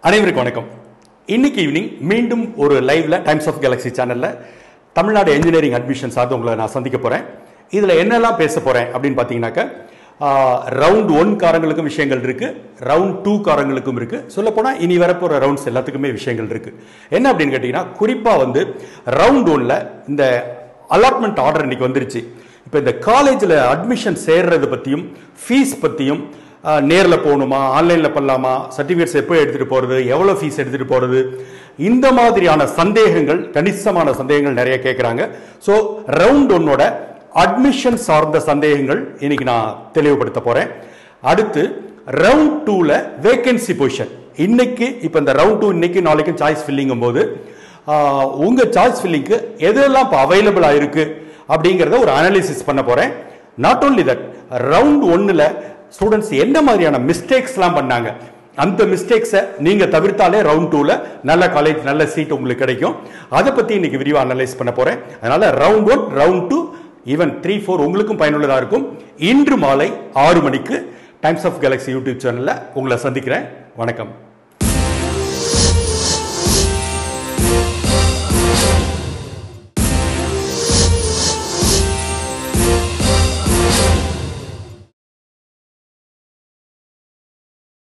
அனைவருக்கும் வணக்கம் இன்னைக்கு ஈவினிங் மீண்டும் ஒரு லைவ்ல டைம்ஸ் ஆஃப் கேலக்ஸி சேனல்ல தமிழ்நாடு இன்ஜினியரிங் அட்மிஷன் சார்ந்து உங்களை நான் சந்திக்க போறேன் இதுல என்னெல்லாம் பேச போறேன் அப்படின்னு பார்த்தீங்கன்னாக்க ரவுண்ட் ஒன் காரங்களுக்கும் விஷயங்கள் இருக்கு ரவுண்ட் டூ காரங்களுக்கும் இருக்கு சொல்ல போனா இனி வரப்போற ரவுண்ட்ஸ் எல்லாத்துக்குமே விஷயங்கள் இருக்கு என்ன அப்படின்னு கேட்டீங்கன்னா குறிப்பா வந்து ரவுண்ட் ஒன்ல இந்த அலாட்மெண்ட் ஆர்டர் இன்னைக்கு வந்துருச்சு இப்போ இந்த காலேஜில் அட்மிஷன் சேர்றது பற்றியும் ஃபீஸ் பற்றியும் நேரில் போகணுமா ஆன்லைனில் பண்ணலாமா சர்டிஃபிகேட்ஸ் எப்போ எடுத்துகிட்டு போகிறது எவ்வளோ ஃபீஸ் எடுத்துகிட்டு போகிறது இந்த மாதிரியான சந்தேகங்கள் கணிசமான சந்தேகங்கள் நிறைய கேட்குறாங்க ஸோ ரவுண்ட் ஒன்னோட அட்மிஷன் சார்ந்த சந்தேகங்கள் இன்னைக்கு நான் தெளிவுபடுத்த போகிறேன் அடுத்து ரவுண்ட் டூவில் வேகன்சி பொசிஷன் இன்னைக்கு இப்போ இந்த ரவுண்ட் டூ இன்னைக்கு நாளைக்கும் சாய்ஸ் ஃபில்லிங்கும் போது ஆஹ், உங்க சாய்ஸ் ஃபில்லிங்க்கு எதெல்லாம் இப்போ அவைலபிளா இருக்கு அப்படிங்கிறத ஒரு அனாலிசிஸ் பண்ண போறேன் நாட் ஓன்லி தட் ரவுண்ட் ஒன்னுல ஸ்டூடெண்ட்ஸ் என்ன மாதிரியான மிஸ்டேக்ஸ்லாம் பண்ணாங்க அந்த மிஸ்டேக்ஸை நீங்க தவிர்த்தாலே ரவுண்ட் டூல நல்ல காலேஜ் நல்ல சீட் உங்களுக்கு கிடைக்கும் அதை பத்தி இன்னைக்கு விரிவாக அனலைஸ் பண்ண போறேன் அதனால round one round two even three four உங்களுக்கும் பயனுள்ளதா இருக்கும் இன்று மாலை ஆறு மணிக்கு டைம்ஸ் ஆஃப் கேலக்ஸி யூடியூப் சேனல்ல உங்களை சந்திக்கிறேன் வணக்கம்